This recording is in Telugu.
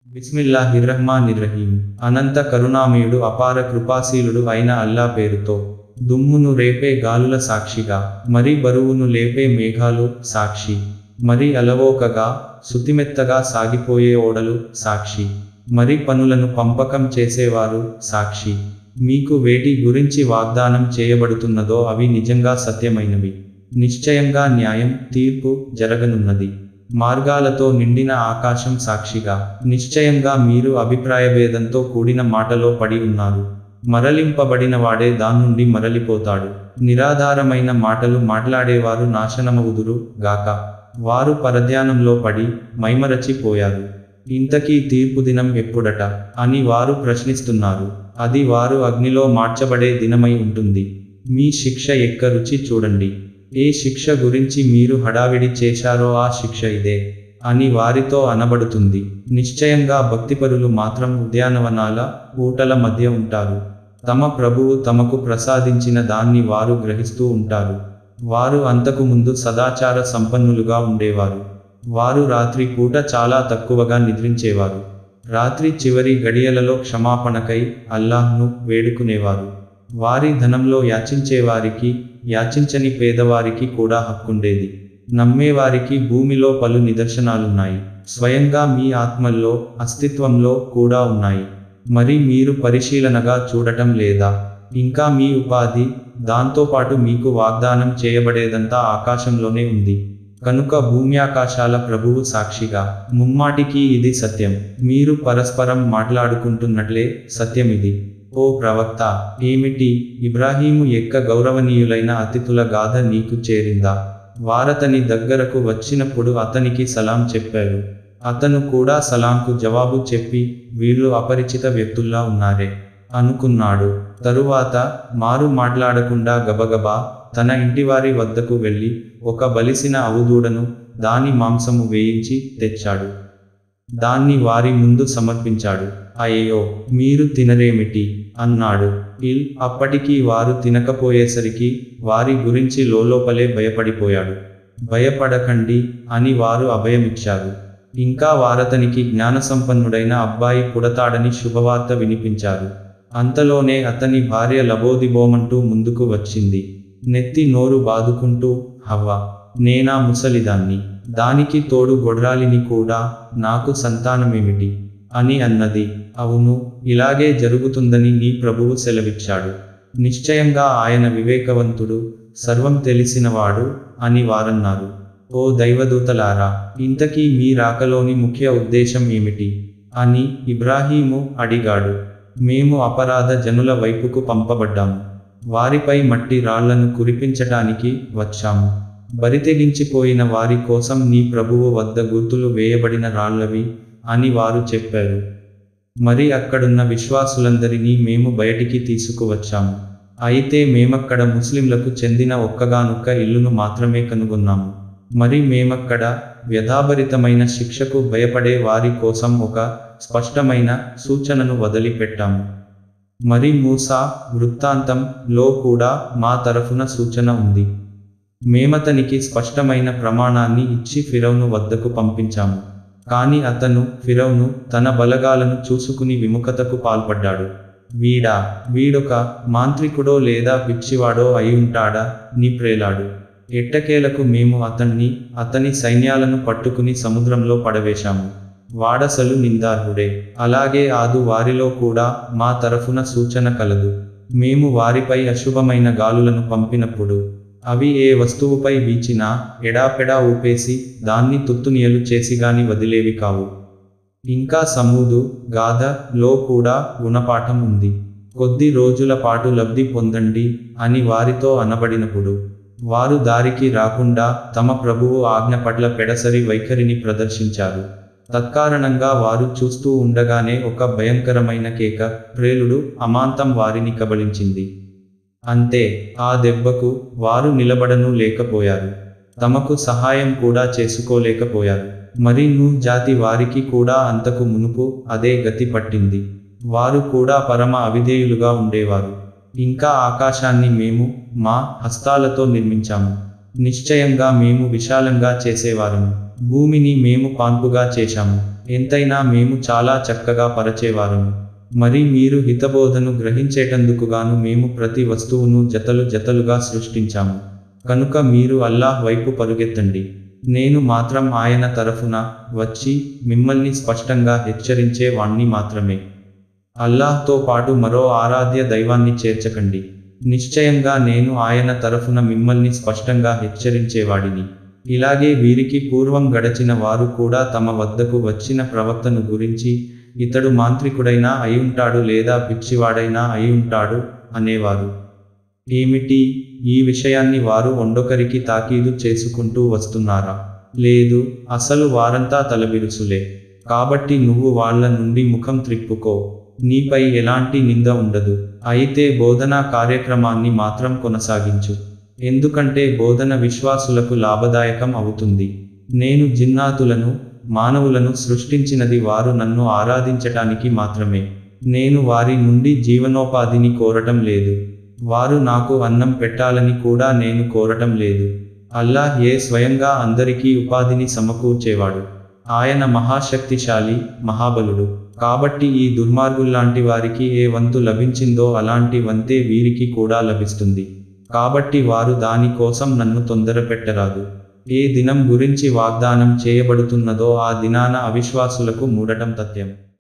బిస్మిల్లాహిర్రహ్మానిర్రహీం అనంత కరుణామయుడు అపార కృపాశీలుడు అయిన అల్లా పేరుతో దుమ్మును రేపే గాలుల సాక్షిగా మరి బరువును లేపే మేఘాలు సాక్షి మరి అలవోకగా సుతిమెత్తగా సాగిపోయే ఓడలు సాక్షి మరి పనులను పంపకం చేసేవారు సాక్షి మీకు వేటి గురించి వాగ్దానం చేయబడుతున్నదో అవి నిజంగా సత్యమైనవి నిశ్చయంగా న్యాయం తీర్పు జరగనున్నది మార్గాలతో నిండిన ఆకాశం సాక్షిగా నిశ్చయంగా మీరు అభిప్రాయభేదంతో కూడిన మాటలో పడి ఉన్నారు మరలింపబడిన వాడే దాన్నుండి మరలిపోతాడు నిరాధారమైన మాటలు మాట్లాడేవారు నాశనమవుదురు గాక వారు పరధ్యానంలో పడి మైమరచిపోయారు ఇంతకీ తీర్పు దినం ఎప్పుడట అని వారు ప్రశ్నిస్తున్నారు అది వారు అగ్నిలో మార్చబడే దినమై ఉంటుంది మీ శిక్ష ఎక్క రుచి చూడండి ఏ శిక్ష గురించి మీరు హడావిడి చేశారో ఆ శిక్ష ఇదే అని వారితో అనబడుతుంది నిశ్చయంగా భక్తిపరులు మాత్రం ఉద్యానవనాల ఊటల మధ్య ఉంటారు తమ ప్రభువు తమకు ప్రసాదించిన దాన్ని వారు గ్రహిస్తూ ఉంటారు వారు అంతకు ముందు సదాచార సంపన్నులుగా ఉండేవారు వారు రాత్రి పూట చాలా తక్కువగా నిద్రించేవారు రాత్రి చివరి గడియలలో క్షమాపణకై అల్లాహ్ను వేడుకునేవారు వారి ధనంలో యాచించేవారికి యాచించని పేదవారికి కూడా హక్కుండేది నమ్మేవారికి భూమిలో పలు నిదర్శనాలున్నాయి స్వయంగా మీ ఆత్మల్లో అస్తిత్వంలో కూడా ఉన్నాయి మరి మీరు పరిశీలనగా చూడటం లేదా ఇంకా మీ ఉపాధి దాంతోపాటు మీకు వాగ్దానం చేయబడేదంతా ఆకాశంలోనే ఉంది కనుక భూమ్యాకాశాల ప్రభువు సాక్షిగా ముమ్మాటికి ఇది సత్యం మీరు పరస్పరం మాట్లాడుకుంటున్నట్లే సత్యమిది ఓ ప్రవక్త ఏమిటి ఇబ్రాహీము ఎక్క గౌరవనీయులైన అతిథుల గాథ నీకు చేరిందా వారతని దగ్గరకు వచ్చినప్పుడు అతనికి సలాం చెప్పారు అతను కూడా సలాంకు జవాబు చెప్పి వీళ్ళు అపరిచిత వ్యక్తుల్లా ఉన్నారే అనుకున్నాడు తరువాత మారు మాట్లాడకుండా గబగబా తన ఇంటివారి వద్దకు వెళ్ళి ఒక బలిసిన అవుదూడను దాని మాంసము వేయించి తెచ్చాడు దాన్ని వారి ముందు సమర్పించాడు అయ్యో మీరు తినరేమిటి అన్నాడు ఇల్ అప్పటికీ వారు తినకపోయేసరికి వారి గురించి లోలోపలే భయపడిపోయాడు భయపడకండి అని వారు అభయమిచ్చారు ఇంకా వారతనికి జ్ఞానసంపన్నుడైన అబ్బాయి పుడతాడని శుభవార్త వినిపించారు అంతలోనే అతని భార్య లబోదిబోమంటూ ముందుకు వచ్చింది నెత్తి నోరు బాదుకుంటూ హవ్వ నేనా ముసలిదాన్ని దానికి తోడు గొడ్రాలిని కూడా నాకు సంతానమేమిటి అని అన్నది అవును ఇలాగే జరుగుతుందని నీ ప్రభువు సెలవిచ్చాడు నిశ్చయంగా ఆయన వివేకవంతుడు సర్వం తెలిసినవాడు అని వారన్నారు ఓ దైవదూతలారా ఇంతకీ మీ రాకలోని ముఖ్య ఉద్దేశం ఏమిటి అని ఇబ్రాహీము అడిగాడు మేము అపరాధ జనుల వైపుకు పంపబడ్డాము వారిపై మట్టి రాళ్లను కురిపించటానికి వచ్చాము బరితెగించిపోయిన వారి కోసం నీ ప్రభువు వద్ద గుర్తులు వేయబడిన రాళ్లవి అని వారు చెప్పారు మరి అక్కడున్న విశ్వాసులందరినీ మేము బయటికి తీసుకువచ్చాము అయితే మేమక్కడ ముస్లింలకు చెందిన ఒక్కగానొక్క ఇల్లును మాత్రమే కనుగొన్నాము మరి మేమక్కడ వ్యధాభరితమైన శిక్షకు భయపడే వారి కోసం ఒక స్పష్టమైన సూచనను వదిలిపెట్టాము మరి మూసా వృత్తాంతం లో కూడా మా తరఫున సూచన ఉంది మేమతనికి స్పష్టమైన ప్రమాణాన్ని ఇచ్చి ఫిరౌను వద్దకు పంపించాము కాని అతను ఫిరౌను తన బలగాలను చూసుకుని విముఖతకు పాల్పడ్డాడు వీడా వీడొక మాంత్రికుడో లేదా పిచ్చివాడో అయి ఉంటాడా నీ ప్రేలాడు ఎట్టకేలకు మేము అతన్ని అతని సైన్యాలను పట్టుకుని సముద్రంలో పడవేశాము వాడసలు నిందార్హుడే అలాగే ఆదు వారిలో కూడా మా తరఫున సూచన కలదు మేము వారిపై అశుభమైన గాలులను పంపినప్పుడు అవి ఏ వస్తువుపై వీచినా ఎడాపెడా ఊపేసి దాన్ని తుత్తునియలు చేసిగాని వదిలేవి కావు ఇంకా సమూదు గాథ లో కూడా గుణపాఠం ఉంది కొద్ది రోజుల పాటు లబ్ధి పొందండి అని వారితో అనబడినప్పుడు వారు దారికి రాకుండా తమ ప్రభువు ఆజ్ఞ పట్ల పెడసరి వైఖరిని ప్రదర్శించారు తత్కారణంగా వారు చూస్తూ ఉండగానే ఒక భయంకరమైన కేక ప్రేలుడు అమాంతం వారిని కబళించింది అంతే ఆ దెబ్బకు వారు నిలబడను లేకపోయారు తమకు సహాయం కూడా చేసుకోలేకపోయారు మరి నూ జాతి వారికి కూడా అంతకు మునుపు అదే గతి పట్టింది వారు కూడా పరమ అవిధేయులుగా ఉండేవారు ఇంకా ఆకాశాన్ని మేము మా హస్తాలతో నిర్మించాము నిశ్చయంగా మేము విశాలంగా చేసేవారము భూమిని మేము పాన్పుగా చేశాము ఎంతైనా మేము చాలా చక్కగా పరచేవారము మరి మీరు హితబోధను గ్రహించేటందుకుగాను మేము ప్రతి వస్తువును జతలు జతలుగా సృష్టించాము కనుక మీరు అల్లాహ్ వైపు పరుగెత్తండి నేను మాత్రం ఆయన తరఫున వచ్చి మిమ్మల్ని స్పష్టంగా హెచ్చరించే వాణ్ణి మాత్రమే అల్లాహ్తో పాటు మరో ఆరాధ్య దైవాన్ని చేర్చకండి నిశ్చయంగా నేను ఆయన తరఫున మిమ్మల్ని స్పష్టంగా హెచ్చరించేవాడిని ఇలాగే వీరికి పూర్వం గడచిన వారు కూడా తమ వద్దకు వచ్చిన ప్రవక్తను గురించి ఇతడు మాంత్రికుడైనా అయ్యుంటాడు లేదా పిచ్చివాడైనా అయ్యుంటాడు అనేవారు ఏమిటి ఈ విషయాన్ని వారు ఒండొకరికి తాకీదు చేసుకుంటూ వస్తున్నారా లేదు అసలు వారంతా తలబిరుసులే కాబట్టి నువ్వు వాళ్ళ నుండి ముఖం త్రిప్పుకో నీపై ఎలాంటి నింద ఉండదు అయితే బోధనా కార్యక్రమాన్ని మాత్రం కొనసాగించు ఎందుకంటే బోధన విశ్వాసులకు లాభదాయకం అవుతుంది నేను జిన్నాతులను మానవులను సృష్టించినది వారు నన్ను ఆరాధించటానికి మాత్రమే నేను వారి నుండి జీవనోపాధిని కోరటం లేదు వారు నాకు అన్నం పెట్టాలని కూడా నేను కోరటం లేదు అల్లాహ్ ఏ స్వయంగా అందరికీ ఉపాధిని సమకూర్చేవాడు ఆయన మహాశక్తిశాలి మహాబలుడు కాబట్టి ఈ దుర్మార్గుల్లాంటి వారికి ఏ వంతు లభించిందో అలాంటి వంతే వీరికి కూడా లభిస్తుంది కాబట్టి వారు దాని కోసం నన్ను తొందరపెట్టరాదు ఏ దినం గురించి వాగ్దానం చేయబడుతున్నదో ఆ దినాన అవిశ్వాసులకు మూడటం తథ్యం